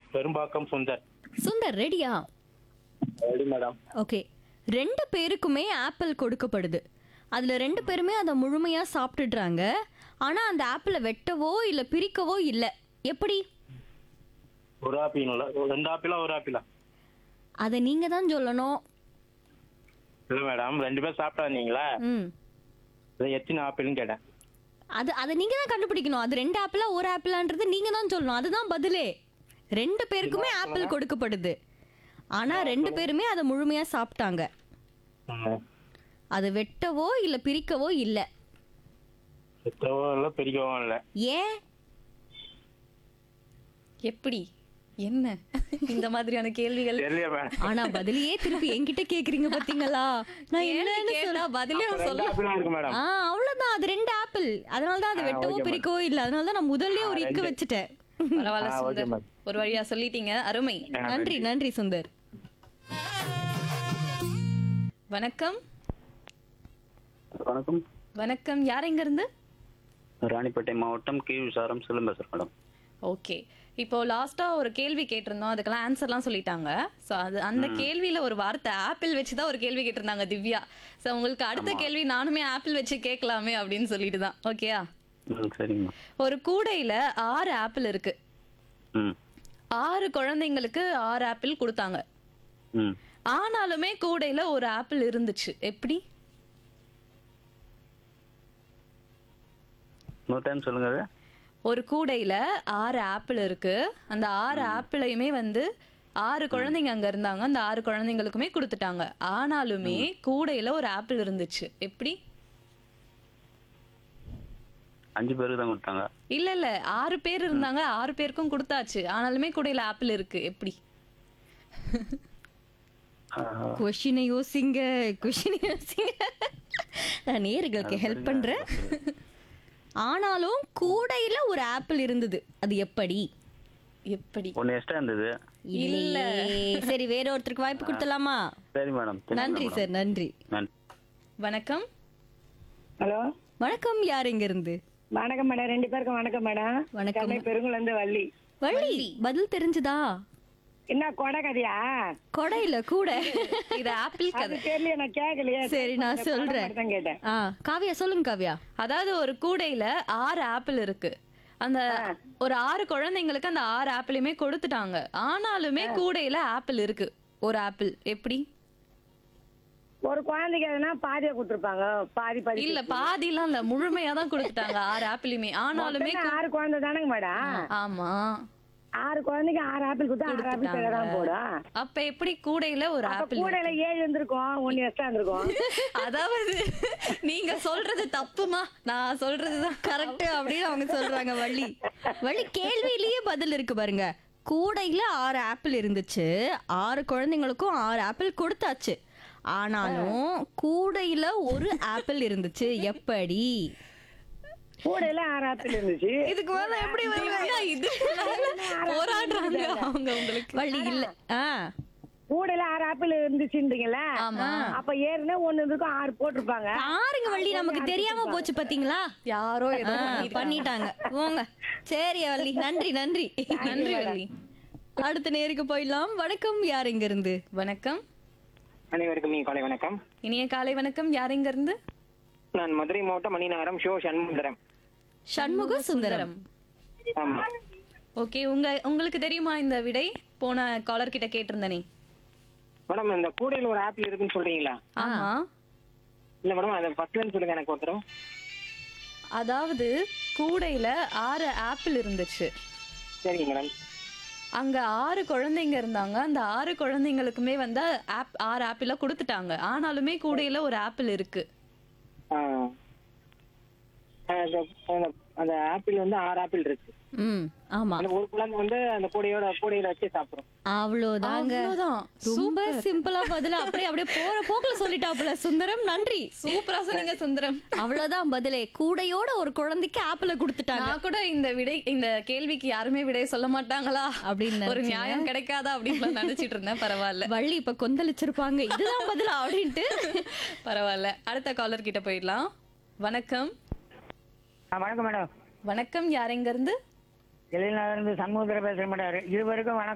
பெரும்பாக்கம் சுந்தர் சுந்தர் ரெடியா ready madam okay ரெண்டு பேருக்குமே ஆப்பிள் கொடுக்கப்படுது அதுல ரெண்டு பேருமே அதை முழுமையா சாப்பிட்டுடுறாங்க ஆனா அந்த ஆப்பிளை வெட்டவோ இல்ல பிரிக்கவோ இல்ல எப்படி ஒரு ஆப்பிள் ரெண்டு ஆப்பிளா ஒரு ஆப்பிளா அதை நீங்க தான் சொல்லணும் இல்ல மேடம் ரெண்டு பேரும் சாப்பிட்டாதீங்களா ம் இது எத்தனை ஆப்பிள்னு கேட்டேன் அது அதை நீங்க தான் கண்டுபிடிக்கணும் அது ரெண்டு ஆப்பிளா ஒரு ஆப்பிளான்றது நீங்க தான் சொல்லணும் அதுதான் பதிலே ரெண்டு பேருக்குமே ஆப்பிள் கொடுக்கப்படுது ஆனா ரெண்டு பேருமே அதை முழுமையா சாப்பிட்டாங்க ம். அது வெட்டவோ இல்ல பிரிக்கவோ இல்ல சுத்தவும் இல்லை பிரிக்கவும் இல்லை ஏன் எப்படி என்ன இந்த மாதிரியான கேள்விகள் தெரியல மேடம் ஆனா பதிலையே திருப்பி என்கிட்ட கேக்குறீங்க பாத்தீங்களா நான் என்னன்னு கேட்டா பதிலே அவன் ரெண்டு சொல்ல ஆப்பிளா இருக்கு மேடம் ஆ அவ்வளவுதான் அது ரெண்டு ஆப்பிள் அதனால தான் அது ஆ, வெட்டவோ okay, பிரிக்கவோ இல்ல அதனால தான் நான் முதல்லயே ஒரு இக்கு வச்சுட்டேன் பரவாயில்ல ஆ, okay, சுந்தர் ma'am. ஒரு வழியா சொல்லிட்டீங்க அருமை நன்றி நன்றி சுந்தர் வணக்கம் வணக்கம் வணக்கம் யார் எங்க இருந்து ராணிப்பேட்டை மாவட்டம் கீழ் விசாரம் செல்லும் பேசுறேன் மேடம் ஓகே இப்போ லாஸ்டா ஒரு கேள்வி கேட்டிருந்தோம் அதுக்கெல்லாம் ஆன்சர்லாம் சொல்லிட்டாங்க ஸோ அது அந்த கேள்வியில ஒரு வார்த்தை ஆப்பிள் வச்சு தான் ஒரு கேள்வி கேட்டிருந்தாங்க திவ்யா ஸோ உங்களுக்கு அடுத்த கேள்வி நானுமே ஆப்பிள் வச்சு கேட்கலாமே அப்படின்னு சொல்லிட்டு தான் ஓகேயா ம் சரிங்கம்மா ஒரு கூடையில ஆறு ஆப்பிள் இருக்கு ம் ஆறு குழந்தைங்களுக்கு ஆறு ஆப்பிள் கொடுத்தாங்க ம் ஆனாலுமே கூடையில ஒரு ஆப்பிள் இருந்துச்சு எப்படி இன்னொரு டைம் சொல்லுங்க அது ஒரு கூடையில ஆறு ஆப்பிள் இருக்கு அந்த ஆறு ஆப்பிளையுமே வந்து ஆறு குழந்தைங்க அங்க இருந்தாங்க அந்த ஆறு குழந்தைங்களுக்குமே கொடுத்துட்டாங்க ஆனாலுமே கூடையில ஒரு ஆப்பிள் இருந்துச்சு எப்படி அஞ்சு பேருக்கு தான் கொடுத்தாங்க இல்ல இல்ல ஆறு பேர் இருந்தாங்க ஆறு பேருக்கும் கொடுத்தாச்சு ஆனாலுமே கூடையில ஆப்பிள் இருக்கு எப்படி கொஷினை யோசிங்க கொஷினை யோசிங்க நான் நேர்களுக்கு ஹெல்ப் பண்றேன் ஆனாலும் கூடையில ஒரு ஆப்பிள் இருந்தது அது எப்படி எப்படி ஒன்று எக்ஸ்ட்ரா இருந்தது இல்ல சரி வேற ஒருத்தருக்கு வாய்ப்பு கொடுத்தலாமா சரி மேடம் தெரியும் நன்றி மேடம். சார் நன்றி நன்றி வணக்கம் ஹலோ வணக்கம் யார் இங்க இருந்து வணக்கம் மேடம் ரெண்டு பேருக்கும் வணக்கம் மேடம் வணக்கம். சென்னை பெருங்குல இருந்து வள்ளி வள்ளி பதில் தெரிஞ்சுதா என்ன கொடை கதையா கொடையில கூட இது ஆப்பிள் அது கதை தெரியல நான் கேட்கலையே சரி நான் கொடை சொல்றேன் மட்டும் தான் கேட்டேன் ஆ காவியா சொல்லுங்க காவியா அதாவது ஒரு கூடையில ஆறு ஆப்பிள் இருக்கு அந்த ஒரு ஆறு குழந்தைங்களுக்கு அந்த ஆறு ஆப்பிளுமே கொடுத்துட்டாங்க ஆனாலுமே கூடையில ஆப்பிள் இருக்கு ஒரு ஆப்பிள் எப்படி ஒரு குழந்தைக்கு எதுனா பாதியா கொடுத்துருப்பாங்க பாதி பாதி இல்ல பாதிலாம் இல்ல முழுமையா தான் கொடுத்துட்டாங்க ஆறு ஆப்பிளுமே ஆனாலுமே மொத்தமே ஆறு குழந்தை தானங்க மேடம் ஆமா ஆறு குழந்தைக்கு ஆறு ஆப்பிள் கொடுத்தா ஆறு ஆப்பிள் தர தான் போடும் அப்ப எப்படி கூடையில ஒரு அப்ப ஆப்பிள் கூடையில ஏழு இருந்திருக்கும் ஒன்னு எக்ஸ்ட்ரா இருந்திருக்கும் அதாவது நீங்க சொல்றது தப்புமா நான் சொல்றதுதான் கரெக்ட் அப்படின்னு அவங்க சொல்றாங்க வள்ளி வள்ளி கேள்வியிலேயே பதில் இருக்கு பாருங்க கூடையில ஆறு ஆப்பிள் இருந்துச்சு ஆறு குழந்தைங்களுக்கும் ஆறு ஆப்பிள் கொடுத்தாச்சு ஆனாலும் கூடையில ஒரு ஆப்பிள் இருந்துச்சு எப்படி கூடையில ஆறு ஆப்பிள் இருந்துச்சு இதுக்கு மேல எப்படி திவ்யா, இது போராடுறாங்க அவங்க உங்களுக்கு வள்ளி இல்ல ஆ கூடையில ஆறு ஆப்பிள் இருந்துச்சுன்றீங்களா ஆமா. அப்ப ஏற்கனவே ஒண்ணு இருக்கும் ஆறு போட்டிருப்பாங்க பாருங்க வள்ளி நமக்கு தெரியாம போச்சு பாத்தீங்களா யாரோ ஏதோ ஆ, பண்ணிட்டாங்க போங்க சரி வள்ளி நன்றி நன்றி நன்றி வள்ளி அடுத்த நேருக்கு போயிடலாம் வணக்கம் யார் இங்க இருந்து வணக்கம் அனைவருக்கும் இனிய காலை வணக்கம் இனிய காலை வணக்கம் யார் எங்க இருந்து நான் மதுரை மாவட்டம் மணிநகரம் ஷோ சண்முகரம் சண்முக சுந்தரம் ஆமா ஓகே உங்க உங்களுக்கு தெரியுமா இந்த விடை போன காலர் கிட்ட கேட்டிருந்தனே மேடம் இந்த கூடையில ஒரு ஆப்பிள் இருக்குன்னு சொல்றீங்களா ஆமா இல்ல மேடம் அதை ஃபர்ஸ்ட்ல சொல்லுங்க எனக்கு ஒருத்தரும் அதாவது கூடையில ஆறு ஆப்பிள் இருந்துச்சு சரிங்க மேடம் அங்க ஆறு குழந்தைங்க இருந்தாங்க அந்த ஆறு குழந்தைங்களுக்குமே வந்து ஆப் ஆறு ஆப்பிள கொடுத்துட்டாங்க ஆனாலுமே கூடையில ஒரு ஆப்பிள் இருக்கு ஆ. ஆ, அந்த- அந்த- அந்த ஆப்பிள் வந்து ஆறு ஆப்பிள் இருக்கு ம் ஆமா அந்த ஒரு குழந்தை வந்து அந்த கூடையோட கூடையில வச்சு சாப்பிடும் அவ்வளவுதாங்க அவ்வளவுதான். ரொம்ப சிம்பிளா பதில் அப்படியே அப்படியே போற போக்குல சொல்லிட்டாப்புல சுந்தரம் நன்றி சூப்பரா சொன்னீங்க சுந்தரம் அவ்வளவுதான் பதிலே கூடையோட ஒரு குழந்தைக்கு ஆப்பிள கொடுத்துட்டாங்க நான் கூட இந்த விடை இந்த கேள்விக்கு யாருமே விடை சொல்ல மாட்டாங்களா அப்படின்னு ஒரு நினைச்சீங்க? நியாயம் கிடைக்காதா அப்படின்னு நினைச்சிட்டு இருந்தேன் பரவாயில்ல வள்ளி இப்ப கொந்தளிச்சிருப்பாங்க இதுதான் பதிலா அப்படின்ட்டு பரவாயில்ல அடுத்த காலர் கிட்ட போயிடலாம் வணக்கம் வணக்கம் மேடம் வணக்கம் யார் எங்க இருந்து இருந்து சண்முகத்தில் பேசுறேன் மேடம் இருவருக்கும் வணக்கம்